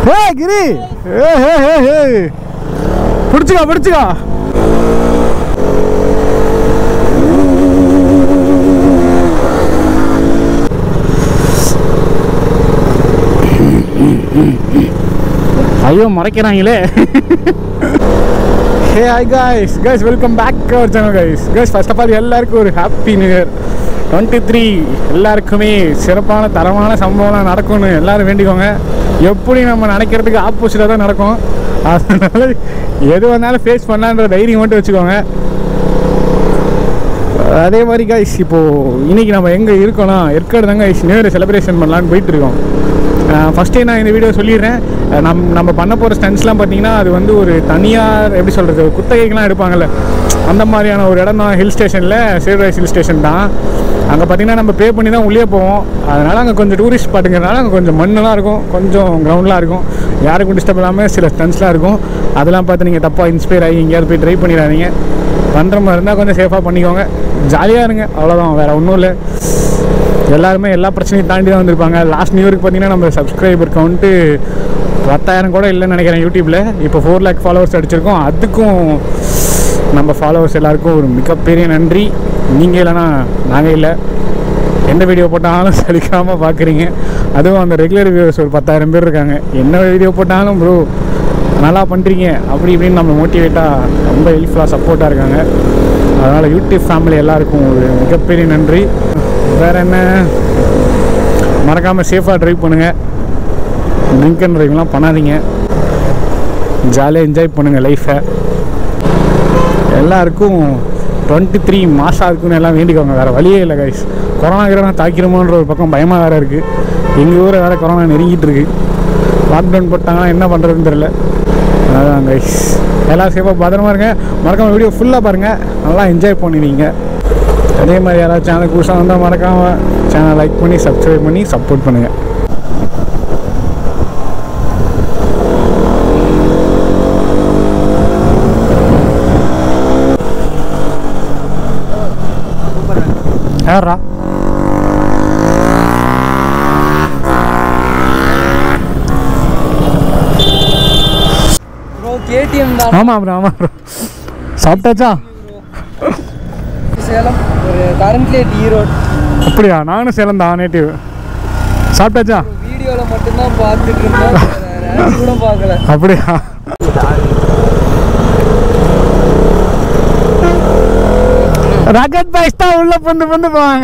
ஏ கிரி ஏ ஏ ஏ ஏ பிடிச்சிக்கா பிடிச்சிக்கா ஐயோ மறைக்கிறாங்களே hey hi guys guys welcome back our channel guys guys first of all எல்லாருக்கும் ஒரு happy new year twenty three எல்லாருக்குமே சிறப்பான தரமான சம்பவம்லாம் நடக்கும்னு எல்லாரும் வேண்டிக்கோங்க எப்படி நம்ம நினைக்கிறதுக்கு ஆப்போசிட்டாக தான் நடக்கும் அதனால எது வந்தாலும் ஃபேஸ் பண்ணலான்ற தைரியம் மட்டும் வச்சுக்கோங்க அதே மாதிரி கைஸ் இப்போது இன்னைக்கு நம்ம எங்கே இருக்கோம்னா ஏற்காடு தாங்க கைஸ் நியூ இயர் செலிப்ரேஷன் பண்ணலான்னு போயிட்டு இருக்கோம் ஃபஸ்ட்டே நான் இந்த வீடியோ சொல்லிடுறேன் அஹ் நம் நம்ம பண்ண போகிற ஸ்டன்ஸ்லாம் பார்த்தீங்கன்னா அது வந்து ஒரு தனியார் எப்படி சொல்கிறது குத்தகைக்கெலாம் எடுப்பாங்கல்ல அந்த மாதிரியான ஒரு இடம் தான் ஹில் ஸ்டேஷனில் சேவ்ரைஸ் ஹில் ஸ்டேஷன் தான் அங்கே பார்த்தீங்கன்னா நம்ம பே பண்ணி தான் உள்ளே போவோம் அதனால் அங்கே கொஞ்சம் டூரிஸ்ட் ஸ்பாட்டுங்கிறனால அங்கே கொஞ்சம் மண்ணெலாம் இருக்கும் கொஞ்சம் கிரவுண்ட்லாம் இருக்கும் யாருக்கும் டிஸ்டர்ப் இல்லாமல் சில ஸ்டன்ஸ்லாம் இருக்கும் அதெல்லாம் பார்த்து நீங்கள் தப்பாக இன்ஸ்பயர் ஆகி எங்கேயாவது போய் ட்ரை பண்ணிடாதீங்க பண்ணுற மாதிரி இருந்தால் கொஞ்சம் சேஃபாக பண்ணிக்கோங்க ஜாலியாக இருங்க அவ்வளோதான் வேறு ஒன்றும் இல்லை எல்லாருமே எல்லா பிரச்சனையும் தாண்டி தான் வந்திருப்பாங்க லாஸ்ட் நியூ இயருக்கு பார்த்தீங்கன்னா நம்ம சப்ஸ்கிரைபர் கவுண்ட்டு பத்தாயிரம் கூட இல்லைன்னு நினைக்கிறேன் யூடியூப்பில் இப்போ ஃபோர் லேக் ஃபாலோவர்ஸ் அடிச்சிருக்கோம் அதுக்கும் நம்ம ஃபாலோவர்ஸ் எல்லாருக்கும் ஒரு மிகப்பெரிய நன்றி நீங்கள் இல்லைன்னா நாங்கள் இல்லை எந்த வீடியோ போட்டாலும் சலிக்காமல் பார்க்குறீங்க அதுவும் அந்த ரெகுலர் வியூவர்ஸ் ஒரு பத்தாயிரம் பேர் இருக்காங்க என்ன வீடியோ போட்டாலும் ப்ரோ நல்லா பண்ணுறீங்க அப்படி இப்படின்னு நம்ம மோட்டிவேட்டாக ரொம்ப ஹெல்ப்ஃபுல்லாக சப்போர்ட்டாக இருக்காங்க அதனால் யூடியூப் ஃபேமிலி எல்லாருக்கும் ஒரு மிகப்பெரிய நன்றி வேறு என்ன மறக்காமல் சேஃபாக ட்ரைவ் பண்ணுங்கள் ட்ரிங்க் அண்ட் ட்ரைவ்லாம் பண்ணாதீங்க ஜாலியாக என்ஜாய் பண்ணுங்கள் லைஃப்பை எல்லாருக்கும் டுவெண்ட்டி த்ரீ மாதம் இருக்குன்னு எல்லாம் வேண்டிக்கோங்க வேறு வழியே இல்லை கைஸ் கொரோனா கிரோனா தாக்கிடுமோன்ற ஒரு பக்கம் பயமாக வேறு இருக்குது எங்கள் ஊரை வேறு கொரோனா நெருங்கிட்டு இருக்கு லாக்டவுன் போட்டாங்கன்னா என்ன பண்ணுறதுன்னு தெரில அதான் கைஸ் எல்லாம் சேஃபாக பத்திரமா இருங்க மறக்காம வீடியோ ஃபுல்லாக பாருங்கள் நல்லா என்ஜாய் பண்ணுவீங்க அதே மாதிரி யாராவது சேனல் புதுசாக வந்தால் மறக்காமல் சேனல் லைக் பண்ணி சப்ஸ்கிரைப் பண்ணி சப்போர்ட் பண்ணுங்கள் யாரா ப்ரோ கேடிஎம் தான் ஆமாம் ப்ரோ ஆமாம் ப்ரோ சாப்பிட்டாச்சா சேலம் ஒரு கரண்ட்லி ஈரோட் அப்படியா நானும் சேலம் தான் நேட்டிவ் சாப்பிட்டாச்சா வீடியோவில் மட்டும்தான் பார்த்துட்டு இருந்தோம் வேற கூட பார்க்கல அப்படியா ரகத் பாய்ஸ் தான் உள்ள பந்து பந்து போவாங்க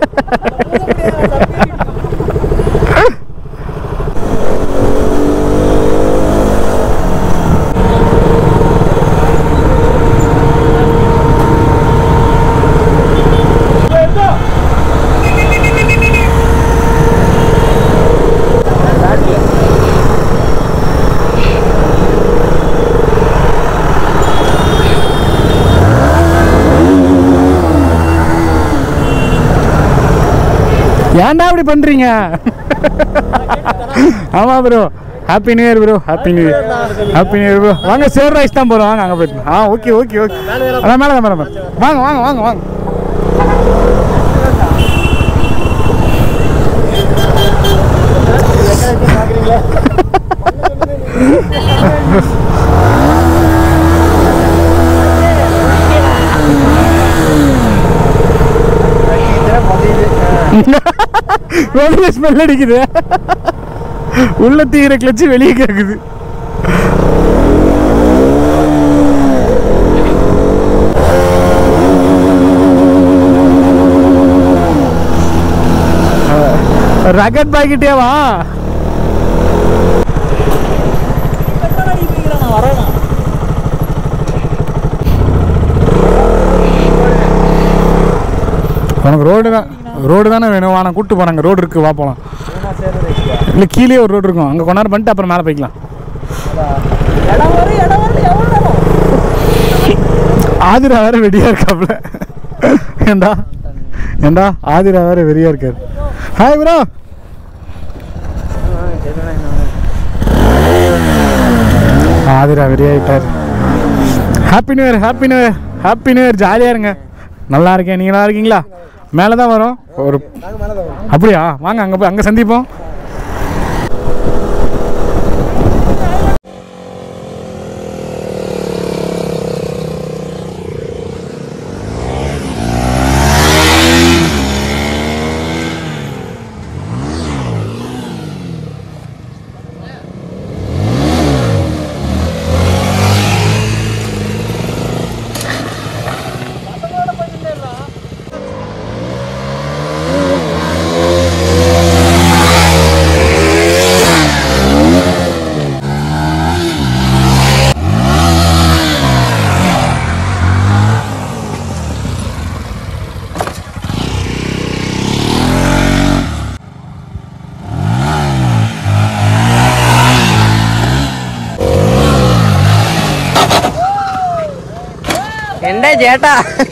ஏன்டா இப்படி பண்றீங்க ஆமா bro happy new year bro happy new year happy new year bro வாங்க சேர் ரைஸ் தான் போகிறோம் வாங்க அங்கே போயிட்டு ஆ ஓகே ஓகே ஓகே அதான் மேலே தான் மேலே மேலே வாங்க வாங்க வாங்க வாங்க வெளியே ஸ்மெல் அடிக்குது உள்ள தீர கிளச்சு வெளியே கேக்குது ரகட் பாக்கிட்டே வா உனக்கு ரோடு தான் ரோடு தானே வேணும் வா நான் கூப்பிட்டு போகிறாங்க ரோடு இருக்குது வா போகலாம் இல்லை கீழே ஒரு ரோடு இருக்கும் அங்கே கொண்டாடு பண்ணிட்டு அப்புறம் மேலே போய்க்கலாம் இடம் வரும் இடம் வரும் எவ்வளோ நேரம் ஆதிரா வேற வெடியா இருக்காப்ல ஏண்டா ஏண்டா ஆதிரா வேற வெறியா இருக்காரு ஹாய் ப்ரோ ஆதிரா வெறியாயிட்டார் happy new year happy new year happy new year ஜாலியாக இருங்க நல்லா இருக்கேன் நீங்க நல்லா இருக்கீங்களா மேலே தான் வரும் ஒரு அப்படியா வாங்க அங்கே போய் அங்கே சந்திப்போம் അണ്ണേ ചേട്ടാ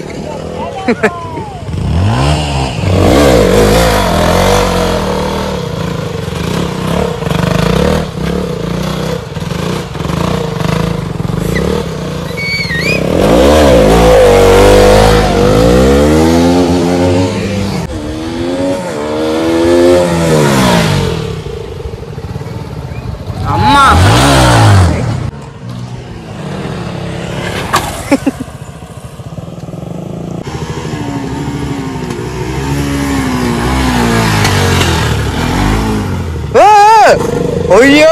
അമ്മ ഒയ്യോ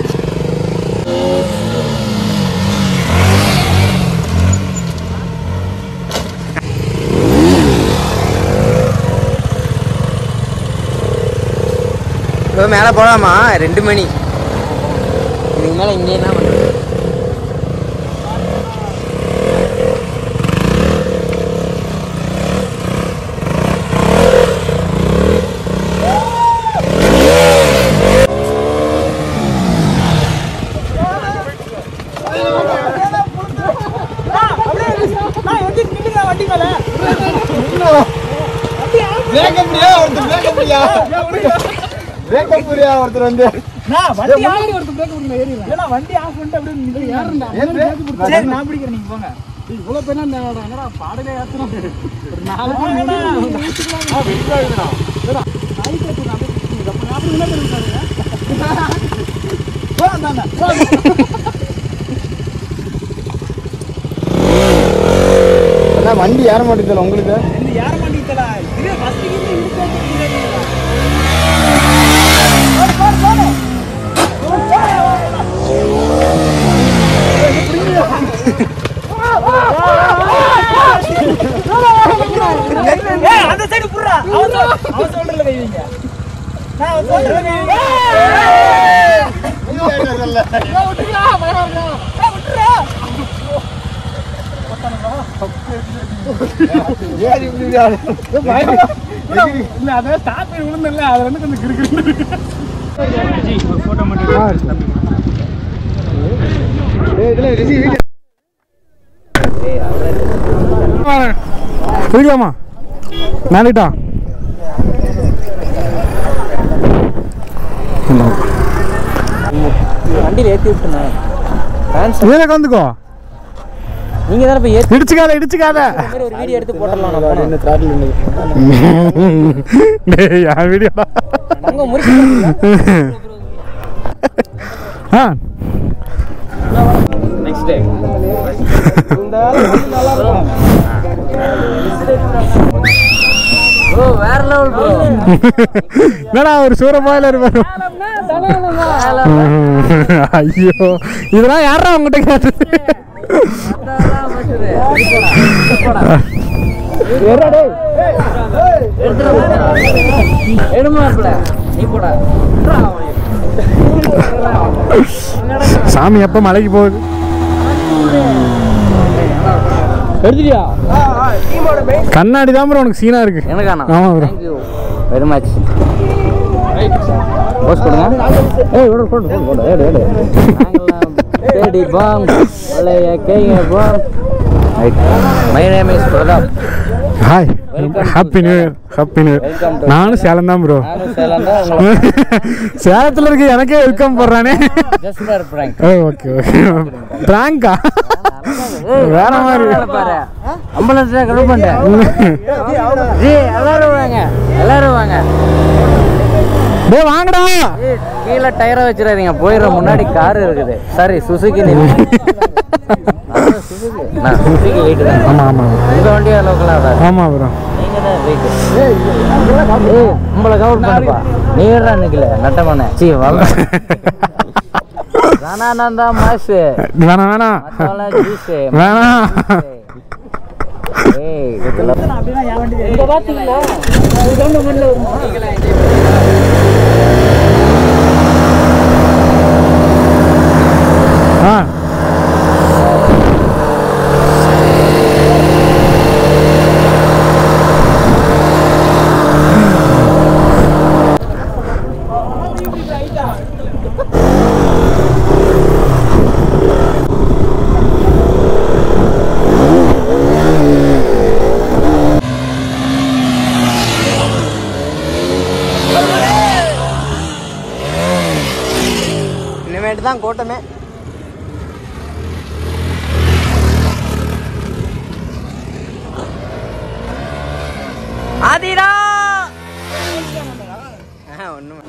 மேலே போகலாமா ரெண்டு மணி இதுக்கு மேலே இங்கே என்ன பண்ணுறது ஒருத்தர் வந்து இவ்வளோ பேர் என்னடா பாடலே ஏற்றணும் ஒரு நாலு பேர் அண்ணா, வண்டி ஏற மாட்டேங்குது உங்களுக்கு அந்த சைடு புடுறா அவன் சொல்- அவன் சொல்றதுல கை வைங்க நான் அவன் சொல்றதுல கை வைங்க இல்லை அதை ஸ்டாப் பண்ணி விழுந்தில்ல அது வந்து கொஞ்சம் கிருக்கு ஒரு ஃபோட்டோ மட்டும் வீடியோமா நாளைட்டா வண்டியில் ஏற்றி விட்டுனேன் ஃபேன்ஸ் வேலை கந்துக்கோ நீங்கள் தானே போய் ஏற்றி இடிச்சுக்காத இடிச்சுக்காத மாதிரி ஒரு வீடியோ எடுத்து போட்டுடலாம் நான் போனேன் என்ன throttle பண்ணுது. டேய் என் வீடியோடா அங்கே முறிச்சு ஆ நெக்ஸ்ட் டே ப்ரோ வேற லெவல் ப்ரோ என்னடா ஒரு சூரமாயில இருப்பாரு ஐயோ இதெல்லாம் யாரா உங்ககிட்ட கேட்டது எடுமாப்ல நீ போடா சாமி எப்ப மலைக்கு போகுது எடுத்துட்டியா கண்ணாடி தான் bro உனக்கு சீனா இருக்கு எனக்கானா ஆமா bro. Thank you very much post கொடுங்க ஏய் விடு போடு போடு போடு ஏடு ஏடு நாங்கெல்லாம் தேடி பாம் பழைய கேங்க பாம் my name is Pratap hi Welcome to happy new year happy new year Welcome to- நானும் சேலம் தான் ப்ரோ நானும் சேலம் தான் உங்களுக்கு சேலத்துல இருக்க எனக்கே வெல்கம் போடுறானே just for prank oh okay okay பிராங்கா வேற மாதிரி பாரு அம்புலன்ஸ்ல கழுவு பண்ணிட்டேன் ஜி எல்லாரும் வாங்க எல்லாரும் வாங்க டேய் வாங்கடா ஏய், கீழே டயரை வச்சிடாதீங்க போயிடுற முன்னாடி கார் இருக்குது சாரி சுசுகி சுசுகி நான் சுசுகி வெயிட் தான் ஆமா ஆமா உங்க வண்டி அளவுக்குலாம் வராது ஆமா ப்ரோ நீங்க தான் வெயிட் ஏய் உங்களை கவர் பண்ணுப்பா நீ ஏறா நிக்கல நட்டமான சீ வாங்க தானானந்தா மாசு வேணாம் வேணாம் மத்தவெல்லாம் ஜூஸ் வேணாம் ஏய் இதெல்லாம் இங்க பாத்தீங்களா ஆ சைடு தான் கூட்டமே ஆதிரா ஒன்றும்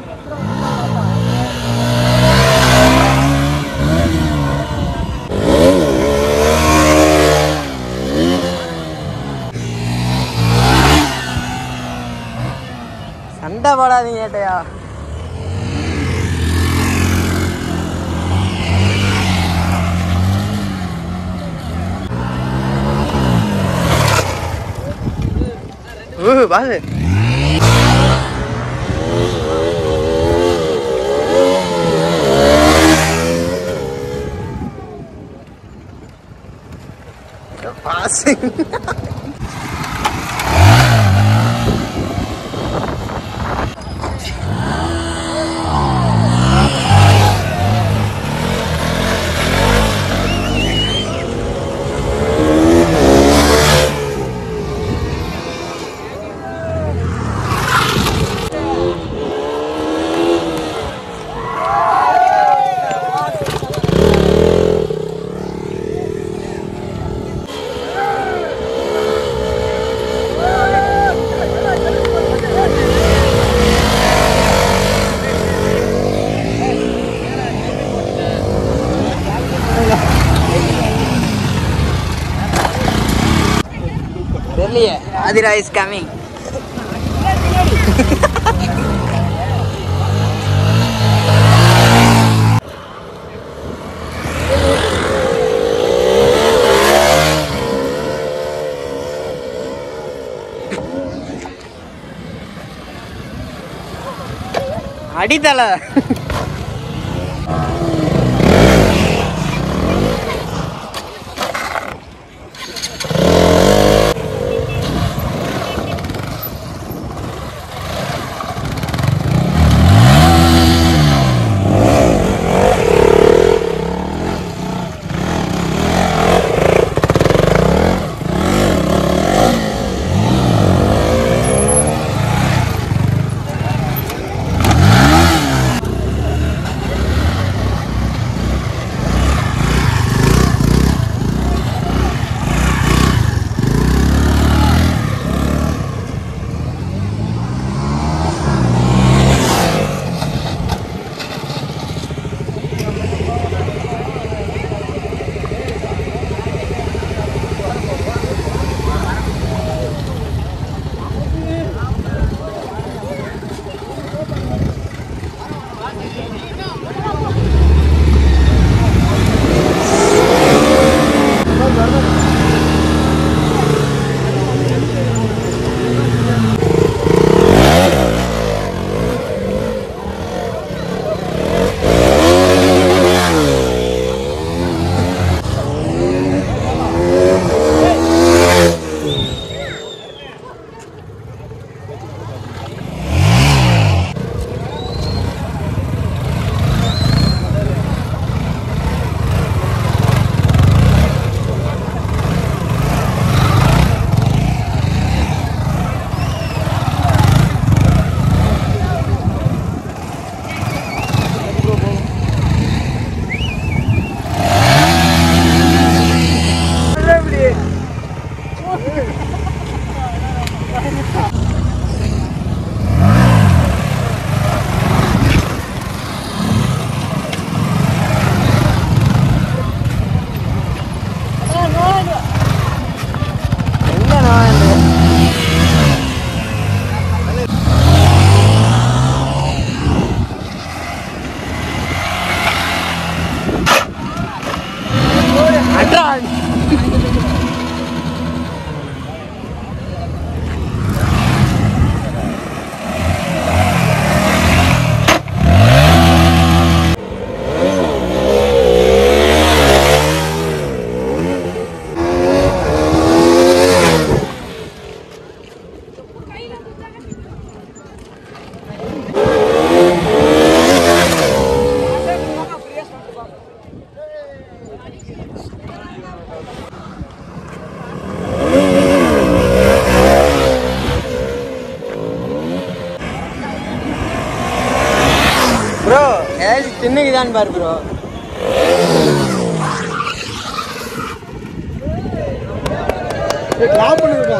சண்டை போடாதீங்க ஏட்டையா ஊ பாரு பாசு தெரியலையே ஆதிரா இஸ் கமிங் அடித்தலை சின்னக்குதான் பாரு ப்ரோ டிராப் பண்ணுங்கடா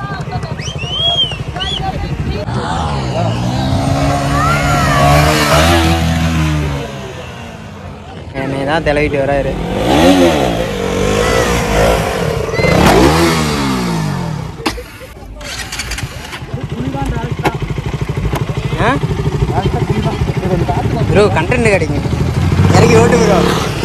என்னை தான் தலைவிட்டு வராரு ப்ரோ கண்டென்ட் கிடைக்கும் இறக்கி ஓட்டு ப்ரோ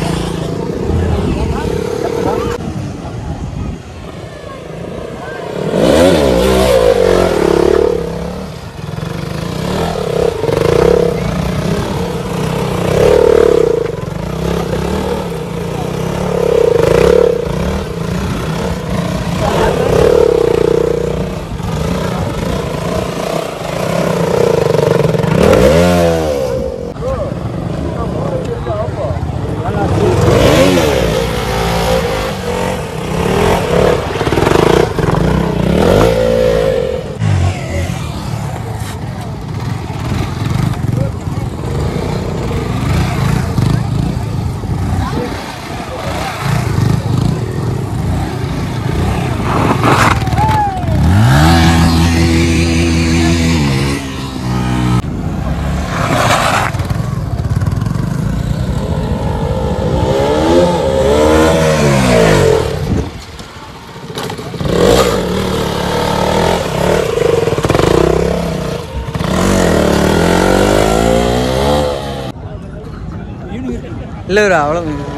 இல்லை ப்ரோ அவ்வளோ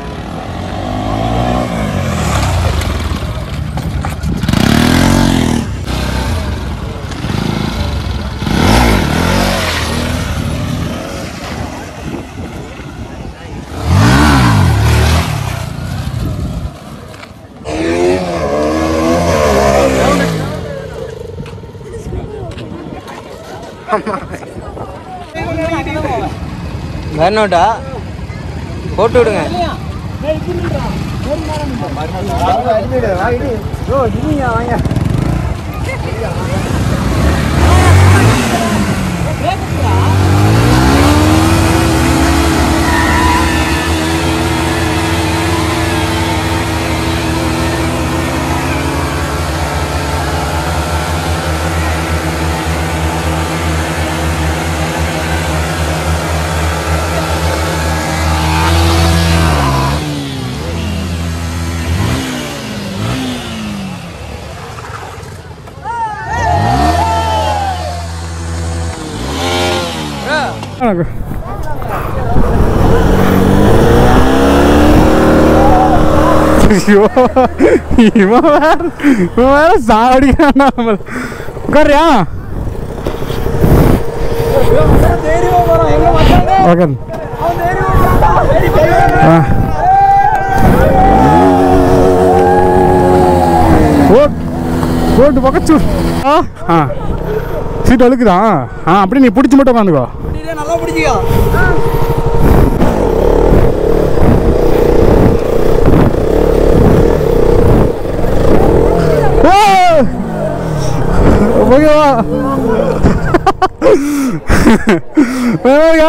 வரணுட்டா போட்டு விடுங்க ஐயோ இவன் வேற இவன் வேற சாவடிக்கிறான் நம்மள உட்காரியா ஓகே ஆ. ஓட் ஓட்டு பக்கச்சு ஆ ஆ சீட் அழுக்குதா ஆ அப்படி நீ பிடிச்சி மட்டும் உட்காந்துக்கோ நல்லா பிடிச்சிக்கோ ஓகேவா வேணாயா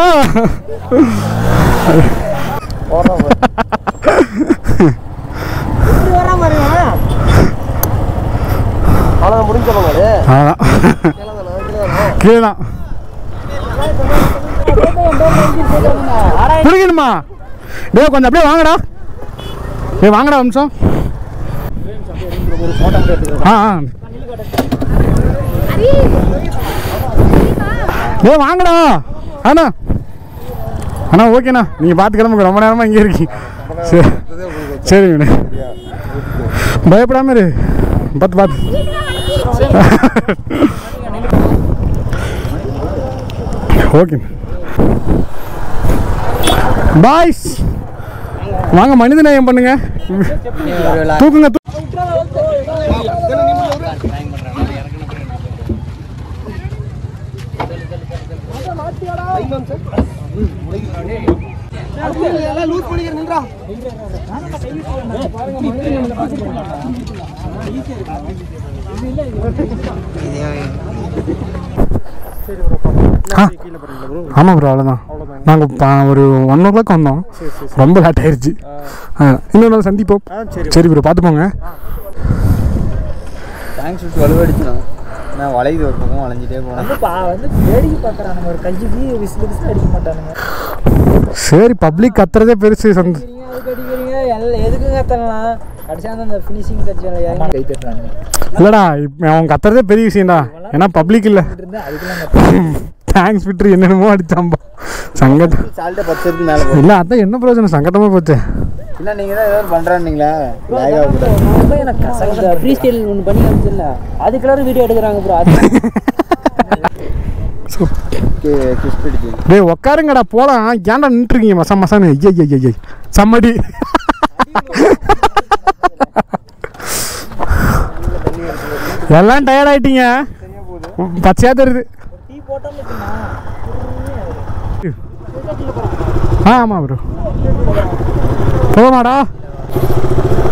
அவ்வளோ முடிஞ்ச போது அதான் கீழே தான் பிடிக்கணுமா டேய் கொஞ்சம் அப்படியே வாங்கடா டேய் வாங்கடா ஒரு நிமிஷம் ஆ ஆ டேய் வாங்கடா அண்ணா அண்ணா ஓகேண்ணா நீங்கள் பார்த்து கிளம்புங்க ரொம்ப நேரமாக இங்கே இருக்கீங்க சரி சரிங்கண்ணே பயப்படாம இரு பார்த்து பார்த்து ஓகே பாய்ஸ் வாங்க மனித நேயம் பண்ணுங்க தூக்குங்க தூ- லூஸ் பண்ணிக்கிறீங்களா ஆ ஆமாம் ப்ரோ அவ்வளோதான் நாங்கள் ஒரு ஒன் ஓ கிளாக் வந்தோம் ரொம்ப லேட் ஆயிடுச்சு ஆ இன்னொரு நாள் சந்திப்போம் சரி சரி ப்ரோ பார்த்து போங்க தேங்க்ஸ் விட்டு வலுவடிச்சிடும் நான் வளையுது ஒரு பக்கம் வளைஞ்சிட்டே போனேன் வந்து பா வந்து வேடிக்கை பார்க்குறானுங்க ஒரு கைக்கு விசில் விசில் அடிக்க மாட்டானுங்க சரி பப்ளிக் கத்துறதே பெருசு சந்த அடிக்கிறீங்க அதுக்கு அடிக்கிறீங்க எல்லாம் எதுக்குங்க கத்தலாம் கடைசியாக அந்த ஃபினிஷிங் டச் கை தட்டுறானுங்க இல்லைடா இப்போ அவன் கத்துறதே பெரிய விஷயம்டா ஏன்னா பப்ளிக் இல்லை இருந்தா அதுக்கெல்லாம் தேங்க்ஸ் விட்டு என்னென்னமோ அடிச்சாம்பா சங்கடம் சால்ட்டை பத்து இருக்கு மேலே போய் இல்லை அதான் என்ன பிரயோஜனம் சங்கடமாக போச்சு இல்லை நீங்கள் தான் ஏதாவது பண்ணுறான்னீங்களா லேகாக கூட ஃப்ரீ ஸ்டைல் ஒன்று பண்ணி காமிச்சிடல அதுக்கெல்லாம் வீடியோ எடுக்கிறாங்க ப்ரோ அது கிஸ் பிடிச்சி டேய் உக்காருங்கடா போலாம் ஏன்டா நின்றுருக்கீங்க மசா மசான்னு ஐயா ஐயா ஐயா சம்மடி எல்லாம் டயர்ட் ஆயிட்டீங்க பச்சையா தருது டீ போட்டோம்னு ஆ ஆமாம் ப்ரோ போமாடா